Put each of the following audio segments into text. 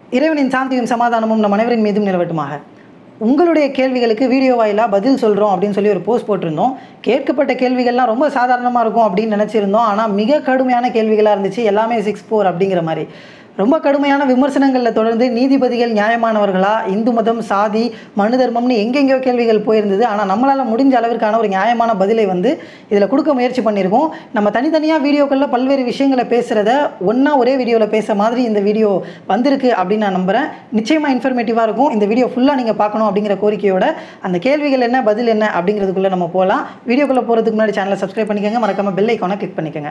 இறைவனின் சாந்தியும் சமாதானமும் நம் அனைவரின் மீதும் நிலவட்டுமாக உங்களுடைய கேள்விகளுக்கு வீடியோ வாயிலாக பதில் சொல்கிறோம் அப்படின்னு சொல்லி ஒரு போஸ்ட் போட்டிருந்தோம் கேட்கப்பட்ட கேள்விகள்லாம் ரொம்ப சாதாரணமாக இருக்கும் அப்படின்னு நினச்சிருந்தோம் ஆனால் மிக கடுமையான கேள்விகளாக இருந்துச்சு எல்லாமே சிக்ஸ் ஃபோர் அப்படிங்கிற மாதிரி ரொம்ப கடுமையான விமர்சனங்களில் தொடர்ந்து நீதிபதிகள் நியாயமானவர்களா இந்து மதம் சாதி மனு தர்மம்னு எங்கெங்கேயோ கேள்விகள் போயிருந்தது ஆனால் நம்மளால் முடிஞ்ச அளவிற்கான ஒரு நியாயமான பதிலை வந்து இதில் கொடுக்க முயற்சி பண்ணியிருக்கோம் நம்ம தனித்தனியாக வீடியோக்களில் பல்வேறு விஷயங்களை பேசுகிறத ஒன்றா ஒரே வீடியோவில் பேச மாதிரி இந்த வீடியோ வந்திருக்கு அப்படின்னு நான் நம்புகிறேன் நிச்சயமாக இன்ஃபர்மேட்டிவாக இருக்கும் இந்த வீடியோ ஃபுல்லாக நீங்கள் பார்க்கணும் அப்படிங்கிற கோரிக்கையோட அந்த கேள்விகள் என்ன பதில் என்ன அப்படிங்கிறதுக்குள்ளே நம்ம போகலாம் வீடியோக்குள்ளே போகிறதுக்கு முன்னாடி சேனலை சப்ஸ்கிரைப் பண்ணிக்கோங்க மறக்காமல் பெல் ஐக்கானை கிளிக் பண்ணிக்கோங்க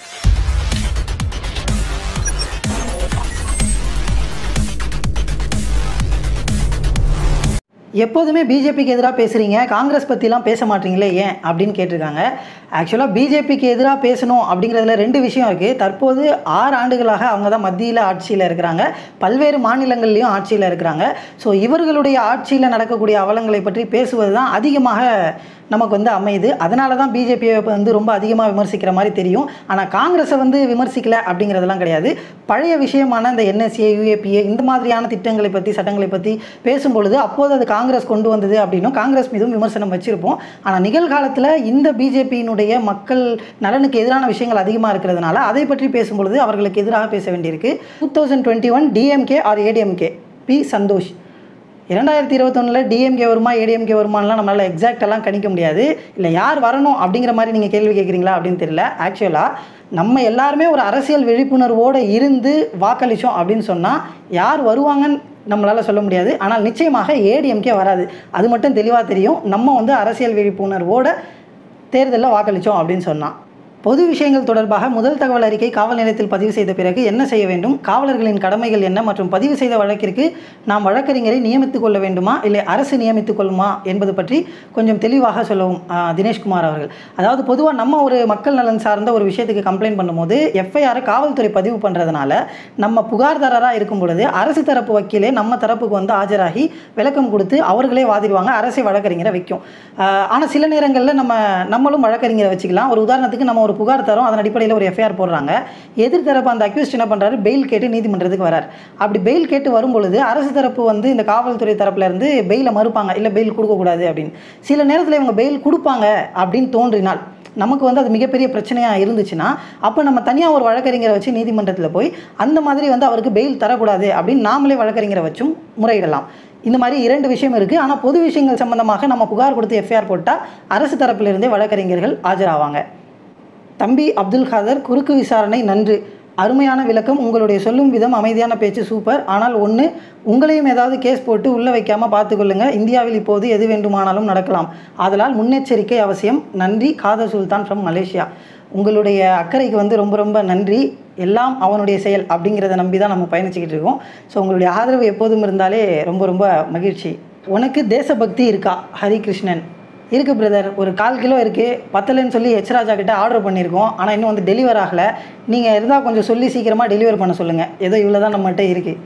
எப்போதுமே பிஜேபிக்கு எதிராக பேசுகிறீங்க காங்கிரஸ் பற்றிலாம் பேச மாட்டீங்களே ஏன் அப்படின்னு கேட்டிருக்காங்க ஆக்சுவலாக பிஜேபிக்கு எதிராக பேசணும் அப்படிங்கிறதுல ரெண்டு விஷயம் இருக்குது தற்போது ஆறு ஆண்டுகளாக அவங்க தான் மத்தியில் ஆட்சியில் இருக்கிறாங்க பல்வேறு மாநிலங்கள்லேயும் ஆட்சியில் இருக்கிறாங்க ஸோ இவர்களுடைய ஆட்சியில் நடக்கக்கூடிய அவலங்களை பற்றி பேசுவது தான் அதிகமாக நமக்கு வந்து அமையுது அதனால தான் பிஜேபியை வந்து ரொம்ப அதிகமாக விமர்சிக்கிற மாதிரி தெரியும் ஆனால் காங்கிரஸை வந்து விமர்சிக்கல அப்படிங்கிறதெல்லாம் கிடையாது பழைய விஷயமான இந்த என்எஸ்ஏ யூஏபிஏ இந்த மாதிரியான திட்டங்களை பற்றி சட்டங்களை பற்றி பேசும்பொழுது அப்போது அது காங்கிரஸ் கொண்டு வந்தது அப்படின்னும் காங்கிரஸ் மீதும் விமர்சனம் வச்சுருப்போம் ஆனால் நிகழ்காலத்தில் இந்த பிஜேபியினுடைய மக்கள் நலனுக்கு எதிரான விஷயங்கள் அதிகமாக இருக்கிறதுனால அதை பற்றி பேசும்பொழுது அவர்களுக்கு எதிராக பேச வேண்டியிருக்கு two thousand twenty one DMK or ADMK B Santhosh இரண்டாயிரத்தி இருபத்தொன்னில் டிஎம்கே வருமா ஏடிஎம்கே வருமானலாம் நம்மளால் எக்ஸாக்டெல்லாம் கணிக்க முடியாது இல்லை யார் வரணும் அப்படிங்கிற மாதிரி நீங்கள் கேள்வி கேட்குறீங்களா அப்படின்னு தெரியல ஆக்சுவலாக நம்ம எல்லாருமே ஒரு அரசியல் விழிப்புணர்வோடு இருந்து வாக்களித்தோம் அப்படின்னு சொன்னால் யார் வருவாங்கன்னு நம்மளால் சொல்ல முடியாது ஆனால் நிச்சயமாக ஏடிஎம்கே வராது அது மட்டும் தெளிவாக தெரியும் நம்ம வந்து அரசியல் விழிப்புணர்வோட தேர்தலில் வாக்களித்தோம் அப்படின்னு சொன்னான் பொது விஷயங்கள் தொடர்பாக முதல் தகவல் அறிக்கை காவல் நிலையத்தில் பதிவு செய்த பிறகு என்ன செய்ய வேண்டும் காவலர்களின் கடமைகள் என்ன மற்றும் பதிவு செய்த வழக்கிற்கு நாம் வழக்கறிஞரை நியமித்துக் கொள்ள வேண்டுமா இல்லை அரசு நியமித்துக் கொள்ளுமா என்பது பற்றி கொஞ்சம் தெளிவாக சொல்லவும் ஆஹ், தினேஷ்குமார் அவர்கள் அதாவது பொதுவாக நம்ம ஒரு மக்கள் நலன் சார்ந்த ஒரு விஷயத்துக்கு கம்ப்ளைண்ட் பண்ணும்போது எஃப்ஐஆரை காவல்துறை பதிவு பண்ணுறதுனால நம்ம புகார்தாரராக இருக்கும் பொழுது அரசு தரப்பு வக்கீலே நம்ம தரப்புக்கு வந்து ஆஜராகி விளக்கம் கொடுத்து அவர்களே வாதிடுவாங்க அரசை வழக்கறிஞரை வைக்கும் ஆனால் சில நேரங்களில் நம்ம நம்மளும் வழக்கறிஞரை வச்சுக்கலாம் ஒரு உதாரணத்துக்கு நம்ம ஒரு புகார் தரோம் அதன் அடிப்படையில் ஒரு எஃப்ஐஆர் போடுறாங்க எதிர்த்தரப்பு அந்த அக்யூஸ்ட் என்ன பண்ணுறாரு பெயில் கேட்டு நீதிமன்றத்துக்கு வரார் அப்படி பெயில் கேட்டு வரும்பொழுது அரசு தரப்பு வந்து இந்த காவல்துறை தரப்புல இருந்து பெயிலை மறுப்பாங்க இல்லை பெயில் கொடுக்கக்கூடாது அப்படின்னு சில நேரத்தில் இவங்க பெயில் கொடுப்பாங்க அப்படின்னு தோன்றினால் நமக்கு வந்து அது மிகப்பெரிய பிரச்சனையாக இருந்துச்சுன்னா அப்போ நம்ம தனியாக ஒரு வழக்கறிஞரை வச்சு நீதிமன்றத்தில் போய் அந்த மாதிரி வந்து அவருக்கு பெயில் தரக்கூடாது அப்படின்னு நாமளே வழக்கறிஞரை வச்சும் முறையிடலாம் இந்த மாதிரி இரண்டு விஷயம் இருக்குது ஆனால் பொது விஷயங்கள் சம்பந்தமாக நம்ம புகார் கொடுத்து எஃப்ஐஆர் போட்டால் அரசு தரப்பிலிருந்தே வழக்கறிஞர்கள் ஆஜராவாங்க தம்பி அப்துல் காதர் குறுக்கு விசாரணை நன்று அருமையான விளக்கம் உங்களுடைய சொல்லும் விதம் அமைதியான பேச்சு சூப்பர் ஆனால் ஒன்று உங்களையும் ஏதாவது கேஸ் போட்டு உள்ளே வைக்காமல் பார்த்துக்கொள்ளுங்க இந்தியாவில் இப்போது எது வேண்டுமானாலும் நடக்கலாம் ஆதலால் முன்னெச்சரிக்கை அவசியம் நன்றி காதர் சுல்தான் ஃப்ரம் மலேசியா உங்களுடைய அக்கறைக்கு வந்து ரொம்ப ரொம்ப நன்றி எல்லாம் அவனுடைய செயல் அப்படிங்கிறத நம்பி தான் நம்ம பயணிச்சுக்கிட்டு இருக்கோம் ஸோ உங்களுடைய ஆதரவு எப்போதும் இருந்தாலே ரொம்ப ரொம்ப மகிழ்ச்சி உனக்கு தேசபக்தி இருக்கா ஹரிகிருஷ்ணன் இருக்குது பிரதர் ஒரு கால் கிலோ இருக்குது பத்தலைன்னு சொல்லி எச்ராஜா கிட்ட ஆர்டர் பண்ணியிருக்கோம் ஆனால் இன்னும் வந்து டெலிவர் ஆகலை நீங்கள் இருந்தால் கொஞ்சம் சொல்லி சீக்கிரமாக டெலிவர் பண்ண சொல்லுங்கள் ஏதோ இவ்வளோ தான் நம்மகிட்ட இருக்குது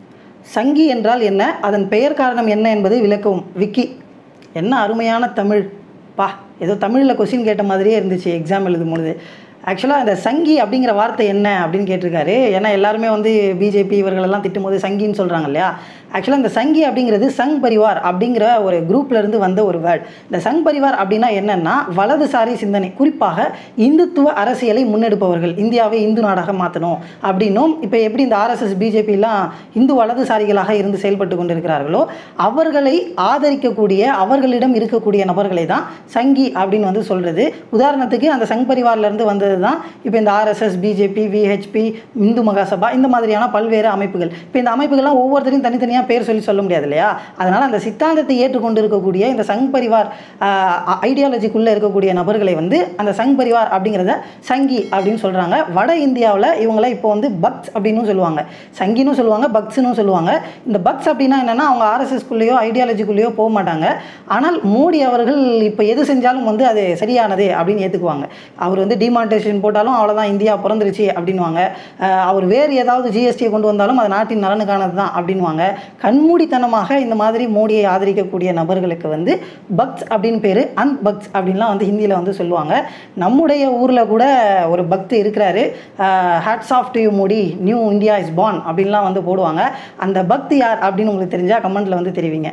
சங்கி என்றால் என்ன அதன் பெயர் காரணம் என்ன என்பதை விளக்கவும் விக்கி என்ன அருமையான தமிழ் பா ஏதோ தமிழில் கொஸ்டின் கேட்ட மாதிரியே இருந்துச்சு எக்ஸாம் எழுதும் பொழுது ஆக்சுவலாக இந்த சங்கி அப்படிங்கிற வார்த்தை என்ன அப்படின்னு கேட்டிருக்காரு ஏன்னா எல்லாருமே வந்து பிஜேபி இவர்களெல்லாம் திட்டும்போது சங்கின்னு சொல்கிறாங்க இல்லையா ஆக்சுவலாக இந்த சங்கி அப்படிங்கிறது சங் பரிவார் அப்படிங்கிற ஒரு குரூப்ல இருந்து வந்த ஒரு வேர்ட் இந்த சங் பரிவார் அப்படின்னா என்னன்னா வலதுசாரி சிந்தனை குறிப்பாக இந்துத்துவ அரசியலை முன்னெடுப்பவர்கள் இந்தியாவை இந்து நாடாக மாற்றணும் அப்படின்னும் இப்போ எப்படி இந்த ஆர்எஸ்எஸ் பிஜேபிலாம் இந்து வலதுசாரிகளாக இருந்து செயல்பட்டு கொண்டிருக்கிறார்களோ அவர்களை ஆதரிக்கக்கூடிய அவர்களிடம் இருக்கக்கூடிய நபர்களை தான் சங்கி அப்படின்னு வந்து சொல்கிறது உதாரணத்துக்கு அந்த சங் பரிவார்லேருந்து வந்தது தான் இப்போ இந்த RSS BJP VHP Hindu Mahasabha இந்த மாதிரியான பல்வேறு அமைப்புகள் இப்போ இந்த அமைப்புகள்லாம் ஒவ்வொருத்தரையும் தனித்தனியாக பேர் சொல்லி சொல்ல முடியாது இல்லையா அதனால் அந்த சித்தாந்தத்தை ஏற்றுக்கொண்டு இருக்கக்கூடிய இந்த சங் பரிவார் ஐடியாலஜிக்குள்ளே இருக்கக்கூடிய நபர்களை வந்து அந்த சங் பரிவார் அப்படிங்கிறத சங்கி அப்படின்னு சொல்கிறாங்க வட இந்தியாவில் இவங்களை இப்போ வந்து பக்ஸ் அப்படின்னு சொல்லுவாங்க சங்கின்னு சொல்லுவாங்க பக்ஸ்னு சொல்லுவாங்க இந்த பக்ஸ் அப்படின்னா என்னென்னா அவங்க ஆர்எஸ்எஸ்குள்ளேயோ ஐடியாலஜிக்குள்ளேயோ போக மாட்டாங்க ஆனால் மோடி அவர்கள் இப்போ எது செஞ்சாலும் வந்து அது சரியானது அப்படின்னு ஏற்றுக்குவாங்க அவர் வந்து டிமானிட்டைஸ் டிமானிட்டைசேஷன் போட்டாலும் அவ்வளோதான் இந்தியா பிறந்துருச்சு அப்படின்வாங்க அஹ் அவர் வேறு ஏதாவது ஜிஎஸ்டியை கொண்டு வந்தாலும் அது நாட்டின் நலனுக்கானது தான் அப்படின்வாங்க கண்மூடித்தனமாக இந்த மாதிரி மோடியை ஆதரிக்கக்கூடிய நபர்களுக்கு வந்து பக்ஸ் அப்படின்னு பேர் அன் பக்ஸ் அப்படின்லாம் வந்து ஹிந்தியில் வந்து சொல்லுவாங்க நம்முடைய ஊரில் கூட ஒரு பக்த் இருக்கிறாரு hats off to you Modi new India is born அப்படின்லாம் வந்து போடுவாங்க அந்த பக்த் யார் அப்படின்னு உங்களுக்கு தெரிஞ்சால் கமெண்ட்டில் வந்து தெரிவிங்க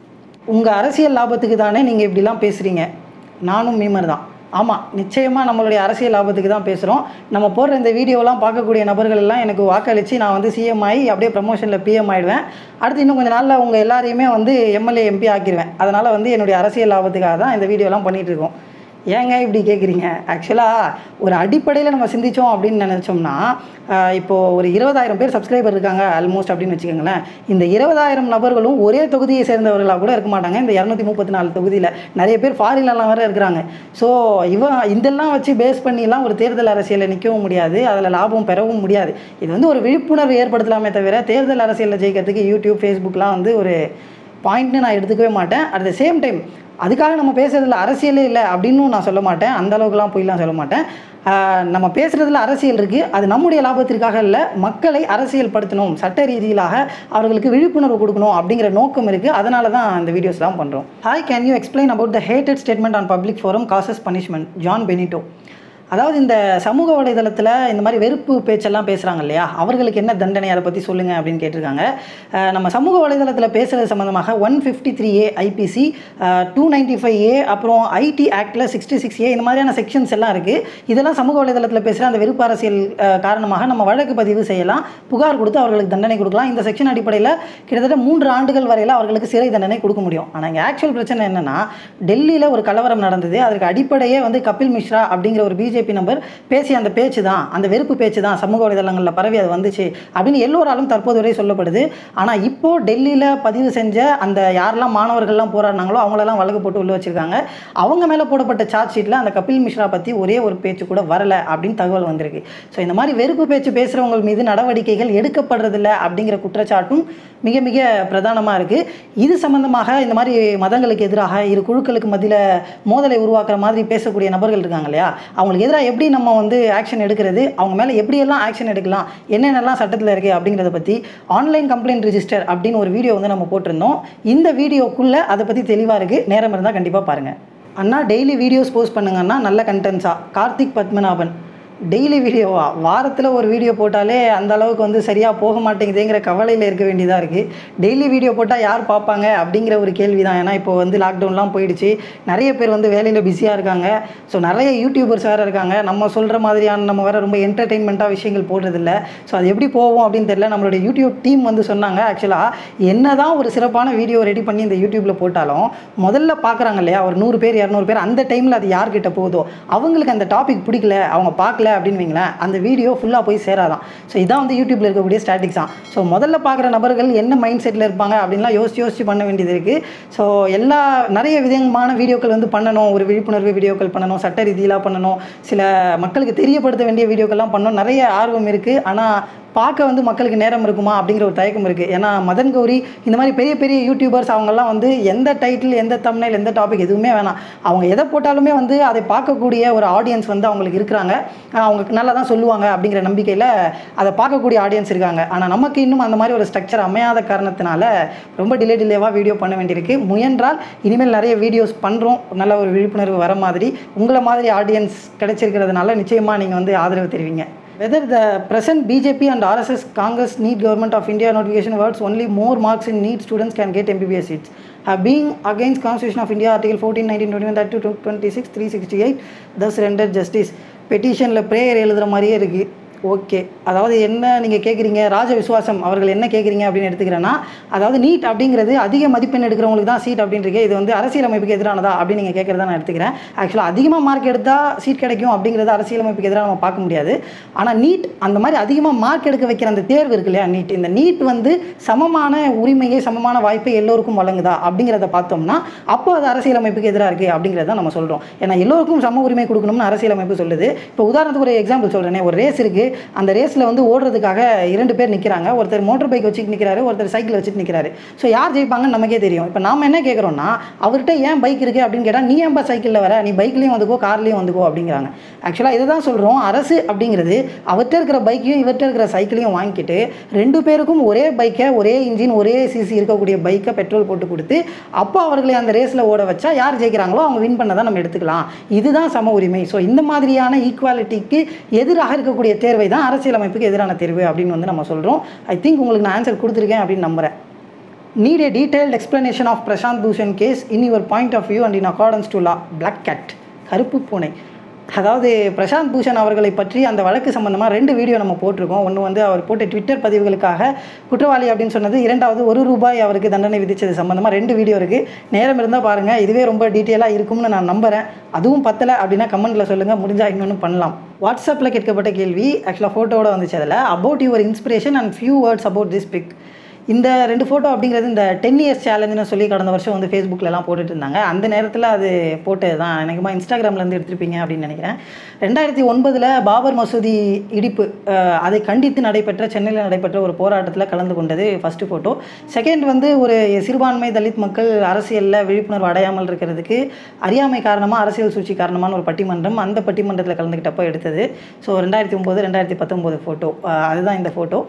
உங்கள் அரசியல் லாபத்துக்கு தானே நீங்கள் இப்படிலாம் பேசுகிறீங்க நானும் மீமர் தான் ஆமாம் நிச்சயமாக நம்மளுடைய அரசியல் லாபத்துக்கு தான் பேசுகிறோம் நம்ம போடுற இந்த வீடியோலாம் பார்க்கக்கூடிய நபர்கள் எல்லாம் எனக்கு வாக்களித்து நான் வந்து சிஎம் ஆகி அப்படியே ப்ரமோஷனில் பிஎம் ஆயிடுவேன் அடுத்து இன்னும் கொஞ்சம் நாளில் உங்கள் எல்லாரையுமே வந்து எம்எல்ஏ எம்பி ஆக்கிடுவேன் அதனால் வந்து என்னுடைய அரசியல் லாபத்துக்காக தான் இந்த வீடியோலாம் பண்ணிகிட்டு இருக்கோம் ஏங்க இப்படி கேட்குறீங்க ஆக்சுவலாக ஒரு அடிப்படையில் நம்ம சிந்திச்சோம் அப்படின்னு நினச்சோம்னா ஆஹ் இப்போ ஒரு இருபதாயிரம் பேர் சப்ஸ்கிரைபர் இருக்காங்க ஆல்மோஸ்ட் அப்படின்னு வச்சுக்கோங்களேன் இந்த இருபதாயிரம் நபர்களும் ஒரே தொகுதியை சேர்ந்தவர்களாக கூட இருக்க மாட்டாங்க இந்த இரநூத்தி முப்பத்தி நாலு தொகுதியில் நிறைய பேர் ஃபாரின்லலாம் வேறு இருக்கிறாங்க ஸோ இவன் இதெல்லாம் வச்சு பேஸ் பண்ணிலாம் ஒரு தேர்தல் அரசியலில் நிற்கவும் முடியாது அதில் லாபம் பெறவும் முடியாது இது வந்து ஒரு விழிப்புணர்வு ஏற்படுத்தலாமே தவிர தேர்தல் அரசியலில் ஜெயிக்கிறதுக்கு யூடியூப் ஃபேஸ்புக்லாம் வந்து ஒரு பாயிண்ட்னு நான் எடுத்துக்கவே மாட்டேன் அட் த சேம் டைம் அதுக்காக நம்ம பேசுறதுல அரசியலே இல்லை அப்படின்னும் நான் சொல்ல மாட்டேன் அந்த அளவுக்குலாம் போய்லாம் சொல்ல மாட்டேன் ஆஹ் நம்ம பேசுகிறதுல அரசியல் இருக்குது அது நம்முடைய லாபத்திற்காக இல்லை மக்களை அரசியல் படுத்தணும் சட்ட ரீதியிலாக அவர்களுக்கு விழிப்புணர்வு கொடுக்கணும் அப்படிங்கிற நோக்கம் இருக்குது அதனால தான் இந்த வீடியோஸ்லாம் பண்ணுறோம் hi can you explain about the hated statement on public forum causes punishment John Benito அதாவது இந்த சமூக வலைதளத்தில் இந்த மாதிரி வெறுப்பு பேச்செல்லாம் பேசுகிறாங்க இல்லையா அவர்களுக்கு என்ன தண்டனை அதை பற்றி சொல்லுங்கள் அப்படின்னு கேட்டிருக்காங்க அஹ் நம்ம சமூக வலைதளத்தில் பேசுகிறது சம்மந்தமாக one fifty three A IPC two ninety five A அப்புறம் ஐடி ஆக்டில் சிக்ஸ்டி சிக்ஸ் ஏ இந்த மாதிரியான செக்ஷன்ஸ் எல்லாம் இருக்குது இதெல்லாம் சமூக வலைதளத்தில் பேசுகிற அந்த வெறுப்பு அரசியல் அஹ், காரணமாக நம்ம வழக்கு பதிவு செய்யலாம் புகார் கொடுத்து அவர்களுக்கு தண்டனை கொடுக்கலாம் இந்த செக்ஷன் அடிப்படையில் கிட்டத்தட்ட மூன்று ஆண்டுகள் வரையில் அவர்களுக்கு சிறை தண்டனை கொடுக்க முடியும் ஆனால் இங்கே ஆக்சுவல் பிரச்சனை என்னென்னா டெல்லியில் ஒரு கலவரம் நடந்தது அதற்கு அடிப்படையே வந்து கபில் மிஸ்ரா அப்படிங்கிற ஒரு பிஜேபி நபர் பேசிய அந்த பேச்சு தான் அந்த வெறுப்பு பேச்சு தான் சமூக வலைதளங்களில் பரவி அது வந்துச்சு அப்படின்னு எல்லோராலும் தற்போது வரை சொல்லப்படுது ஆனால் இப்போ டெல்லியில் பதிவு செஞ்ச அந்த யாரெல்லாம் மாணவர்கள்லாம் போராடினாங்களோ அவங்களெல்லாம் வழக்கு போட்டு உள்ள வச்சிருக்காங்க அவங்க மேலே போடப்பட்ட சார்ஜ் ஷீட்டில் அந்த கபில் மிஸ்ரா பற்றி ஒரே ஒரு பேச்சு கூட வரல அப்படின்னு தகவல் வந்திருக்கு ஸோ இந்த மாதிரி வெறுப்பு பேச்சு பேசுகிறவங்க மீது நடவடிக்கைகள் எடுக்கப்படுறதில்ல அப்படிங்கிற குற்றச்சாட்டும் மிக மிக பிரதானமாக இருக்குது இது சம்பந்தமாக இந்த மாதிரி மதங்களுக்கு எதிராக இரு குழுக்களுக்கு மத்தியில் மோதலை உருவாக்குற மாதிரி பேசக்கூடிய நபர்கள் இருக்காங்க இல்லையா அவங்களுக்கு எதிராக எப்படி நம்ம வந்து ஆக்ஷன் எடுக்கிறது அவங்க மேலே எப்படியெல்லாம் ஆக்ஷன் எடுக்கலாம் என்னென்னலாம் சட்டத்தில் இருக்குது அப்படிங்கிறத பற்றி ஆன்லைன் கம்ப்ளைண்ட் ரிஜிஸ்டர் அப்படின்னு ஒரு வீடியோ வந்து நம்ம போட்டிருந்தோம் இந்த வீடியோக்குள்ளே அதை பற்றி தெளிவாக இருக்குது நேரம் இருந்தால் கண்டிப்பாக பாருங்கள் அண்ணா டெய்லி வீடியோஸ் போஸ்ட் பண்ணுங்கன்னா நல்ல கண்டென்ட்ஸா கார்த்திக் பத்மநாபன் டெய்லி வீடியோவா வாரத்தில் ஒரு வீடியோ போட்டாலே அந்த அளவுக்கு வந்து சரியாக போக மாட்டேங்குதுங்கிற கவலையில் இருக்க வேண்டியதாக இருக்குது டெய்லி வீடியோ போட்டால் யார் பார்ப்பாங்க அப்படிங்கிற ஒரு கேள்வி தான் ஏன்னா இப்போ வந்து லாக்டவுன்லாம் போயிடுச்சு நிறைய பேர் வந்து வேலையில் பிஸியாக இருக்காங்க ஸோ நிறைய யூடியூபர்ஸ் வேறு இருக்காங்க நம்ம சொல்கிற மாதிரியான நம்ம வேறு ரொம்ப என்டர்டெயின்மெண்ட்டாக விஷயங்கள் போடுறதில்ல ஸோ அது எப்படி போகும் அப்படின்னு தெரியல நம்மளுடைய யூடியூப் டீம் வந்து சொன்னாங்க ஆக்சுவலாக என்ன தான் ஒரு சிறப்பான வீடியோ ரெடி பண்ணி இந்த யூடியூப்பில் போட்டாலும் முதல்ல பார்க்குறாங்க இல்லையா ஒரு நூறு பேர் இரநூறு பேர் அந்த டைமில் அது யார்கிட்ட போகுதோ அவங்களுக்கு அந்த டாபிக் பிடிக்கல அவங்க பார்க்கல அப்படின்னு வைங்களேன் அந்த வீடியோ ஃபுல்லாக போய் சேராதான் ஸோ இதான் வந்து யூடியூப்பில் இருக்கக்கூடிய ஸ்டாட்டிக்ஸ் தான் ஸோ முதல்ல பார்க்குற நபர்கள் என்ன மைண்ட் செட்டில் இருப்பாங்க அப்படின்லாம் யோசிச்சு யோசிச்சு பண்ண வேண்டியது இருக்குது ஸோ எல்லா நிறைய விதமான வீடியோக்கள் வந்து பண்ணணும் ஒரு விழிப்புணர்வு வீடியோக்கள் பண்ணணும் சட்ட ரீதியிலாக பண்ணணும் சில மக்களுக்கு தெரியப்படுத்த வேண்டிய வீடியோக்கள்லாம் பண்ணணும் நிறைய ஆர்வம் இருக்குது ஆனால் பார்க்க வந்து மக்களுக்கு நேரம் இருக்குமா அப்படிங்கிற ஒரு தயக்கம் இருக்குது ஏன்னா மதன் கௌரி இந்த மாதிரி பெரிய பெரிய யூடியூபர்ஸ் அவங்கெல்லாம் வந்து எந்த டைட்டில் எந்த தம்னைல் எந்த டாபிக் எதுவுமே வேணாம் அவங்க எதை போட்டாலுமே வந்து அதை பார்க்கக்கூடிய ஒரு ஆடியன்ஸ் வந்து அவங்களுக்கு இருக்கிறாங்க ஆஹ் அவங்க நல்லா தான் சொல்லுவாங்க அப்படிங்கிற நம்பிக்கையில் அதை பார்க்கக்கூடிய ஆடியன்ஸ் இருக்காங்க ஆனால் நமக்கு இன்னும் அந்த மாதிரி ஒரு ஸ்ட்ரக்சர் அமையாத காரணத்தினால ரொம்ப டிலே டிலேவாக வீடியோ பண்ண வேண்டியிருக்கு முயன்றால் இனிமேல் நிறைய வீடியோஸ் பண்ணுறோம் நல்ல ஒரு விழிப்புணர்வு வர மாதிரி உங்களை மாதிரி ஆடியன்ஸ் கிடைச்சிருக்கிறதுனால நிச்சயமாக நீங்கள் வந்து ஆதரவு தெரிவிங்க whether the present BJP and RSS Congress need government of India notification words only more marks in need students can get MBBS seats. Uh, being against Constitution of India Article 14, 19, 21, 32, 26, 368 thus rendered justice. பெட்டிஷனில் prayer எழுதுகிற மாதிரியே இருக்குது okay அதாவது என்ன நீங்கள் கேட்குறீங்க ராஜ விசுவாசம் அவர்கள் என்ன கேட்குறீங்க அப்படின்னு எடுத்துக்கிறேன்னா அதாவது நீட் அப்படிங்கிறது அதிக மதிப்பெண் எடுக்கிறவங்களுக்கு தான் சீட் அப்படின்றது இது வந்து அரசியலமைப்புக்கு எதிரானதா அப்படின்னு நீங்கள் கேட்குறதா நான் எடுத்துக்கிறேன் ஆக்சுவலாக அதிகமாக மார்க் எடுத்தால் சீட் கிடைக்கும் அப்படிங்கிறது அரசியலமைப்புக்கு எதிராக நம்ம பார்க்க முடியாது ஆனால் நீட் அந்த மாதிரி அதிகமாக மார்க் எடுக்க வைக்கிற அந்த தேர்வு இருக்கு இல்லையா நீட் இந்த நீட் வந்து சமமான உரிமையை சமமான வாய்ப்பை எல்லோருக்கும் வழங்குதா அப்படிங்கிறத பார்த்தோம்னா அப்போ அது அரசியலமைப்புக்கு எதிராக இருக்குது அப்படிங்கிறத நம்ம சொல்கிறோம் ஏன்னா எல்லோருக்கும் சம உரிமை கொடுக்கணும்னு அரசியலமைப்பு சொல்லுது இப்போ உதாரணத்துக்கு ஒரு எக்ஸாம்பிள் சொல்கிறேனே ஒரு ரேஸ் இருக்குது அந்த ரேஸில் வந்து ஓடுறதுக்காக இரண்டு பேர் நிற்கிறாங்க ஒருத்தர் மோட்டர் பைக் வச்சுட்டு நிற்கிறாரு ஒருத்தர் சைக்கிள் வச்சுட்டு நிற்கிறாரு ஸோ யார் ஜெயிப்பாங்கன்னு நமக்கே தெரியும் இப்போ நாம என்ன கேட்குறோம்னா அவர்கிட்ட ஏன் பைக் இருக்குது அப்படின்னு கேட்டால் நீ ஏன்பா சைக்கிளில் வர நீ பைக்லேயும் வந்துக்கோ கார்லேயும் வந்துக்கோ அப்படிங்கிறாங்க ஆக்சுவலாக இதை தான் சொல்கிறோம் அரசு அப்படிங்கிறது அவர்கிட்ட இருக்கிற பைக்கையும் இவர்கிட்ட இருக்கிற சைக்கிளையும் வாங்கிட்டு ரெண்டு பேருக்கும் ஒரே பைக்கை ஒரே இன்ஜின் ஒரே சிசி இருக்கக்கூடிய பைக்கை பெட்ரோல் போட்டு கொடுத்து அப்போ அவர்களை அந்த ரேஸில் ஓட வச்சா யார் ஜெயிக்கிறாங்களோ அவங்க வின் பண்ண தான் நம்ம எடுத்துக்கலாம் இதுதான் சம உரிமை ஸோ இந்த மாதிரியான ஈக்குவாலிட்டிக்கு எதிராக இருக்கக்கூடிய தேர்வை தான் அரசியலமைப்புக்கு எதிரான தேர்வு அப்படின்னு வந்து நம்ம சொல்கிறோம் ஐ திங்க் உங்களுக்கு நான் ஆன்சர் கொடுத்துருக்கேன் அப்படின்னு நம்புகிறேன் need a detailed explanation of Prashant Bhushan case in your point of view and in accordance to law black cat கருப்பு பூனை அதாவது பிரசாந்த் பூஷன் அவர்களை பற்றி அந்த வழக்கு சம்பந்தமாக ரெண்டு வீடியோ நம்ம போட்டிருக்கோம் ஒன்று வந்து அவர் போட்ட ட்விட்டர் பதிவுகளுக்காக குற்றவாளி அப்படின்னு சொன்னது இரண்டாவது ஒரு ரூபாய் அவருக்கு தண்டனை விதித்தது சம்பந்தமாக ரெண்டு வீடியோ இருக்குது நேரம் இருந்தால் பாருங்கள் இதுவே ரொம்ப டீட்டெயிலாக இருக்கும்னு நான் நம்புகிறேன் அதுவும் பத்தலை அப்படின்னா கமெண்ட்டில் சொல்லுங்கள் முடிஞ்சால் இன்னொன்று பண்ணலாம் வாட்ஸ்அப்பில் கேட்கப்பட்ட கேள்வி ஆக்சுவலாக ஃபோட்டோவோட வந்துச்சு அதில் about your inspiration and few words about this pic இந்த ரெண்டு ஃபோட்டோ அப்படிங்கிறது இந்த டென் இயர்ஸ் சேலஞ்சுன்னு சொல்லி கடந்த வருஷம் வந்து ஃபேஸ்புக்கிலலாம் போட்டுட்டு இருந்தாங்க அந்த நேரத்தில் அது போட்டது தான் எனக்குமா இன்ஸ்டாகிராம்லேருந்து எடுத்திருப்பீங்க அப்படின்னு நினைக்கிறேன் ரெண்டாயிரத்தி ஒன்பதில் பாபர் மசூதி இடிப்பு அஹ், அதை கண்டித்து நடைபெற்ற சென்னையில் நடைபெற்ற ஒரு போராட்டத்தில் கலந்து கொண்டது ஃபஸ்ட்டு ஃபோட்டோ செகண்ட் வந்து ஒரு சிறுபான்மை தலித் மக்கள் அரசியலில் விழிப்புணர்வு அடையாமல் இருக்கிறதுக்கு அறியாமை காரணமாக அரசியல் சூழ்ச்சி காரணமான ஒரு பட்டிமன்றம் அந்த பட்டிமன்றத்தில் கலந்துக்கிட்டப்போ எடுத்தது ஸோ ரெண்டாயிரத்தி ஒம்பது ரெண்டாயிரத்தி பத்தொம்போது ஃபோட்டோ அதுதான் இந்த ஃபோட்டோ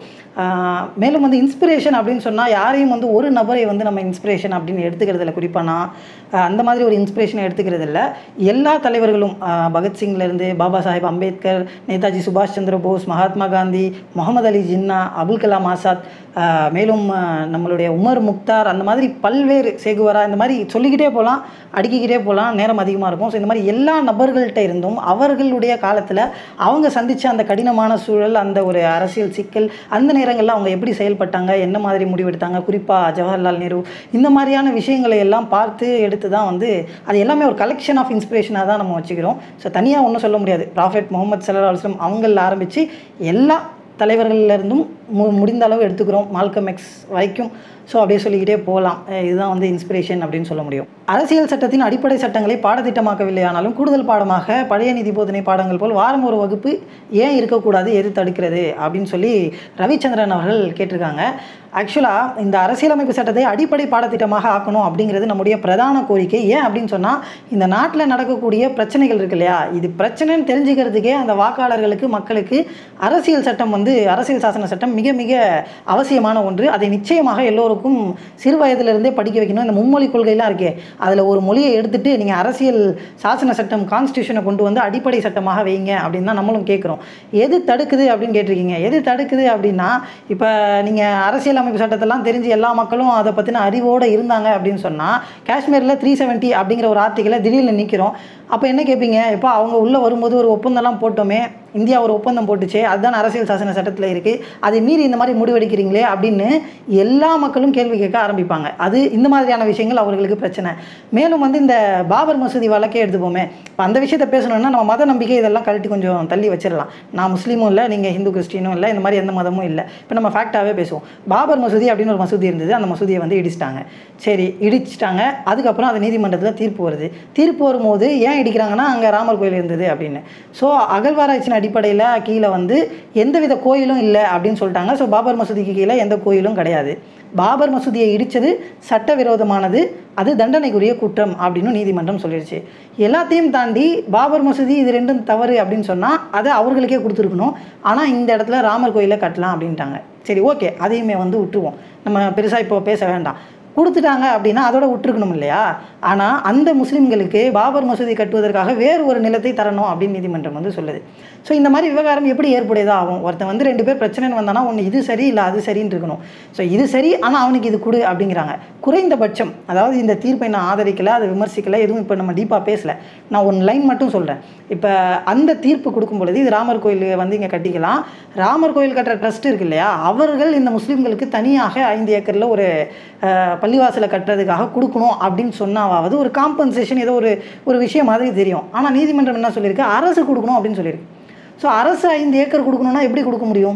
மேலும் வந்து இன்ஸ்பிரேஷன் அப்படின்னு சொன்னால் யாரையும் வந்து ஒரு நபரை வந்து நம்ம இன்ஸ்பிரேஷன் அப்படின்னு எடுத்துக்கிறது இல்லை குறிப்பாக நான் ஆஹ் அந்த மாதிரி ஒரு இன்ஸ்பிரேஷனை எடுத்துக்கிறது இல்லை எல்லா தலைவர்களும் ஆஹ் பகத்சிங்லேருந்து பாபா சாஹேப் அம்பேத்கர் நேதாஜி சுபாஷ் சந்திர போஸ் மகாத்மா காந்தி முகமது அலி ஜின்னா அபுல் கலாம் ஆசாத் ஆஹ் மேலும் ஆஹ் நம்மளுடைய உமர் முக்தார் அந்த மாதிரி பல்வேறு சேகுவரா இந்த மாதிரி சொல்லிக்கிட்டே போகலாம் அடுக்கிக்கிட்டே போகலாம் நேரம் அதிகமாக இருக்கும் ஸோ இந்த மாதிரி எல்லா நபர்கள்ட்ட இருந்தும் அவர்களுடைய காலத்தில் அவங்க சந்தித்த அந்த கடினமான சூழல் அந்த ஒரு அரசியல் சிக்கல் அந்த நேரங்களில் அவங்க எப்படி செயல்பட்டாங்க என்ன மாதிரி முடிவெடுத்தாங்க குறிப்பாக ஜவஹர்லால் நேரு இந்த மாதிரியான விஷயங்களை எல்லாம் பார்த்து எடுத்து தான் வந்து அது எல்லாமே ஒரு கலெக்ஷன் ஆஃப் இன்ஸ்பிரேஷனாக தான் நம்ம வச்சுக்கிறோம் ஸோ தனியாக ஒன்றும் சொல்ல முடியாது ப்ராஃபெட் முகமது சல்லா அலுவலம் அவங்கள ஆரம்பித்து எல்லா தலைவர்கள்ல இருந்தும் மு முடிந்த அளவு எடுத்துக்கிறோம் மால்கம் எக்ஸ் வரைக்கும் ஸோ அப்படியே சொல்லிக்கிட்டே போகலாம் அஹ் இதுதான் வந்து இன்ஸ்பிரேஷன் அப்படின்னு சொல்ல முடியும் அரசியல் சட்டத்தின் அடிப்படை சட்டங்களை பாடத்திட்டமாக்கவில்லை ஆனாலும் கூடுதல் பாடமாக பழைய நிதி போதனை பாடங்கள் போல் வாரம் ஒரு வகுப்பு ஏன் இருக்கக்கூடாது எது தடுக்கிறது அப்படின்னு சொல்லி ரவிச்சந்திரன் அவர்கள் கேட்டிருக்காங்க ஆக்சுவலாக இந்த அரசியலமைப்பு சட்டத்தை அடிப்படை பாடத்திட்டமாக ஆக்கணும் அப்படிங்கிறது நம்முடைய பிரதான கோரிக்கை ஏன் அப்படின்னு சொன்னால் இந்த நாட்டில் நடக்கக்கூடிய பிரச்சனைகள் இருக்கு இல்லையா இது பிரச்சனைன்னு தெரிஞ்சுக்கிறதுக்கே அந்த வாக்காளர்களுக்கு மக்களுக்கு அரசியல் சட்டம் வந்து அரசியல் சாசன சட்டம் மிக மிக அவசியமான ஒன்று அதை நிச்சயமாக எல்லோருக்கும் சிறு வயதிலிருந்தே படிக்க வைக்கணும் இந்த மும்மொழி கொள்கைலாம் இருக்கே அதில் ஒரு மொழியை எடுத்துட்டு நீங்கள் அரசியல் சாசன சட்டம் கான்ஸ்டியூஷனை கொண்டு வந்து அடிப்படை சட்டமாக வைங்க அப்படின்னு தான் நம்மளும் கேட்குறோம் எது தடுக்குது அப்படின்னு கேட்டிருக்கீங்க எது தடுக்குது அப்படின்னா இப்போ நீங்கள் அரசியலமைப்பு சட்டத்தெல்லாம் தெரிஞ்சு எல்லா மக்களும் அதை பற்றின அறிவோடு இருந்தாங்க அப்படின்னு சொன்னால் காஷ்மீரில் த்ரீ செவன்ட்டி அப்படிங்கிற ஒரு ஆர்டிக்கலை திடீர்னு நிற்கிறோம் அப்போ என்ன கேட்பீங்க இப்போ அவங்க உள்ளே வரும்போது ஒரு ஒப்பந்தம்லாம் போட்டோமே இந்தியா ஒரு ஒப்பந்தம் போட்டுச்சே அதுதான் அரசியல் சாசன சட்டத்தில் இருக்குது அதை மீறி இந்த மாதிரி முடிவெடுக்கிறீங்களே அப்படின்னு எல்லா மக்களும் கேள்வி கேட்க ஆரம்பிப்பாங்க அது இந்த மாதிரியான விஷயங்கள் அவர்களுக்கு பிரச்சனை மேலும் வந்து இந்த பாபர் மசூதி வழக்கே எடுத்துப்போமே இப்போ அந்த விஷயத்தை பேசணும்னா நம்ம மத நம்பிக்கை இதெல்லாம் கழட்டி கொஞ்சம் தள்ளி வச்சிடலாம் நான் முஸ்லீமும் இல்லை நீங்கள் ஹிந்து கிறிஸ்டினும் இல்லை இந்த மாதிரி எந்த மதமும் இல்லை இப்போ நம்ம ஃபேக்டாகவே பேசுவோம் பாபர் மசூதி அப்படின்னு ஒரு மசூதி இருந்தது அந்த மசூதியை வந்து இடிச்சிட்டாங்க சரி இடிச்சிட்டாங்க அதுக்கப்புறம் அது நீதிமன்றத்தில் தீர்ப்பு வருது தீர்ப்பு வரும்போது ஏன் இடிக்கிறாங்கன்னா அங்கே ராமர் கோயில் இருந்தது அப்படின்னு ஸோ அகழ்வாராய்ச்சியின் அடிப்படையில் கீழே வந்து எந்தவித கோயிலும் இல்லை அப்படின்னு சொல்லிட்டாங்க ஸோ பாபர் மசூதிக்கு கீழே எந்த கோயிலும் கிடையாது பாபர் மசூதியை இடித்தது சட்டவிரோதமானது அது தண்டனைக்குரிய குற்றம் அப்படின்னு நீதிமன்றம் சொல்லிடுச்சு எல்லாத்தையும் தாண்டி பாபர் மசூதி இது ரெண்டும் தவறு அப்படின்னு சொன்னால் அதை அவர்களுக்கே கொடுத்துருக்கணும் ஆனால் இந்த இடத்துல ராமர் கோயிலை கட்டலாம் அப்படின்ட்டாங்க சரி ஓகே அதையுமே வந்து விட்டுருவோம் நம்ம பெருசாக இப்போ பேச வேண்டாம் கொடுத்துட்டாங்க அப்படின்னா அதோட விட்டுருக்கணும் இல்லையா ஆனால் அந்த முஸ்லீம்களுக்கு பாபர் மசூதி கட்டுவதற்காக வேறு ஒரு நிலத்தை தரணும் அப்படின்னு நீதிமன்றம் வந்து சொல்லுது ஸோ இந்த மாதிரி விவகாரம் எப்படி ஏற்புடையதா ஆகும் ஒருத்தன் வந்து ரெண்டு பேர் பிரச்சனைன்னு வந்தானா ஒன்று இது சரி இல்லை அது சரின்னு இருக்கணும் ஸோ இது சரி ஆனால் அவனுக்கு இது கொடு அப்படிங்கிறாங்க குறைந்தபட்சம் அதாவது இந்த தீர்ப்பை நான் ஆதரிக்கலை அதை விமர்சிக்கலை எதுவும் இப்போ நம்ம டீப்பாக பேசலை நான் ஒன் லைன் மட்டும் சொல்கிறேன் இப்போ அந்த தீர்ப்பு கொடுக்கும் பொழுது இது ராமர் கோயில் வந்து இங்கே கட்டிக்கலாம் ராமர் கோயில் கட்டுற ட்ரஸ்ட் இருக்கு இல்லையா அவர்கள் இந்த முஸ்லீம்களுக்கு தனியாக ஐந்து ஏக்கரில் ஒரு அஹ், பள்ளிவாசலை கட்டுறதுக்காக கொடுக்கணும் அப்படின்னு சொன்னாவது ஒரு காம்பன்சேஷன் ஏதோ ஒரு ஒரு விஷயம் மாதிரி தெரியும் ஆனால் நீதிமன்றம் என்ன சொல்லியிருக்கு அரசு கொடுக்கணும் அப்படின்னு சொல்லியிருக்கு ஸோ அரசு ஐந்து ஏக்கர் கொடுக்கணும்னா எப்படி கொடுக்க முடியும்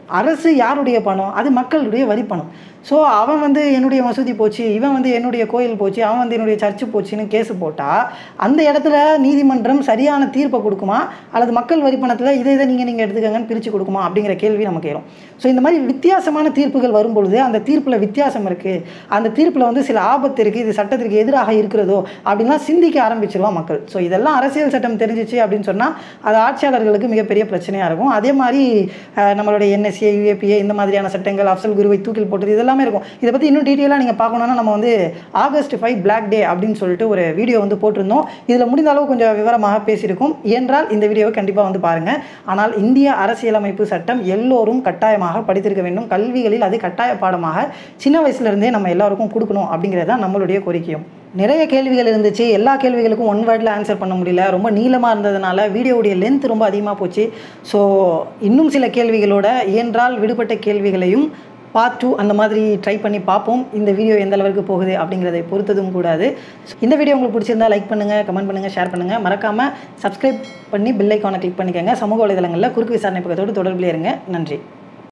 அரசு யாருடைய பணம் அது மக்களுடைய வரி பணம் ஸோ அவன் வந்து என்னுடைய மசூதி போச்சு இவன் வந்து என்னுடைய கோயில் போச்சு அவன் வந்து என்னுடைய சர்ச்சு போச்சுன்னு கேஸ் போட்டால் அந்த இடத்துல நீதிமன்றம் சரியான தீர்ப்பை கொடுக்குமா அல்லது மக்கள் வரி பணத்தில் இதை இதை நீங்கள் நீங்கள் எடுத்துக்கங்கன்னு பிரித்து கொடுக்குமா அப்படிங்கிற கேள்வி நமக்கு வரும் ஸோ இந்த மாதிரி வித்தியாசமான தீர்ப்புகள் வரும்பொழுது அந்த தீர்ப்பில் வித்தியாசம் இருக்குது அந்த தீர்ப்பில் வந்து சில ஆபத்து இருக்குது இது சட்டத்திற்கு எதிராக இருக்கிறதோ அப்படின்லாம் சிந்திக்க ஆரம்பிச்சிருவான் மக்கள் ஸோ இதெல்லாம் அரசியல் சட்டம் தெரிஞ்சிச்சு அப்படின்னு சொன்னால் அது ஆட்சியாளர்களுக்கு மிகப்பெரிய பிரச்சனையாக இருக்கும் அதே மாதிரி அஹ், நம்மளுடைய என்எஸ்ஏ யூஏபிஏ இந்த மாதிரியான சட்டங்கள் அப்சல் குருவை தூக்கில் போட்டது இதெல்லாமே இருக்கும் இதை பற்றி இன்னும் டீட்டெயிலாக நீங்கள் பார்க்கணுன்னா நம்ம வந்து ஆகஸ்ட் ஃபைவ் பிளாக் டே அப்படின்னு சொல்லிட்டு ஒரு வீடியோ வந்து போட்டிருந்தோம் இதில் முடிந்த அளவு கொஞ்சம் விவரமாக பேசியிருக்கோம் என்றால் இந்த வீடியோவை கண்டிப்பாக வந்து பாருங்கள் ஆனால் இந்திய அரசியலமைப்பு சட்டம் எல்லோரும் கட்டாயமாக படித்திருக்க வேண்டும் கல்விகளில் அது கட்டாய பாடமாக சின்ன வயசுலேருந்தே நம்ம எல்லாருக்கும் கொடுக்கணும் அப்படிங்கிறது தான் நம்மளுடைய கோரிக்கையும் நிறைய கேள்விகள் இருந்துச்சு எல்லா கேள்விகளுக்கும் ஒன் வேர்டில் ஆன்சர் பண்ண முடியல ரொம்ப நீளமாக இருந்ததுனால வீடியோவுடைய லென்த் ரொம்ப அதிகமாக போச்சு ஸோ இன்னும் சில கேள்விகளோட இயன்றால் விடுபட்ட கேள்விகளையும் பார்ட் டூ அந்த மாதிரி ட்ரை பண்ணி பார்ப்போம் இந்த வீடியோ எந்த அளவுக்கு போகுது அப்படிங்கிறதை பொறுத்ததும் கூடாது இந்த வீடியோ உங்களுக்கு பிடிச்சிருந்தா லைக் பண்ணுங்கள் கமெண்ட் பண்ணுங்கள் ஷேர் பண்ணுங்கள் மறக்காமல் சப்ஸ்கிரைப் பண்ணி பெல் ஐக்கானை கிளிக் பண்ணிக்கோங்க சமூக வலைதளங்களில் குறுக்கு விசாரணை பக்கத்தோடு தொடர்பில் இருங்க நன்றி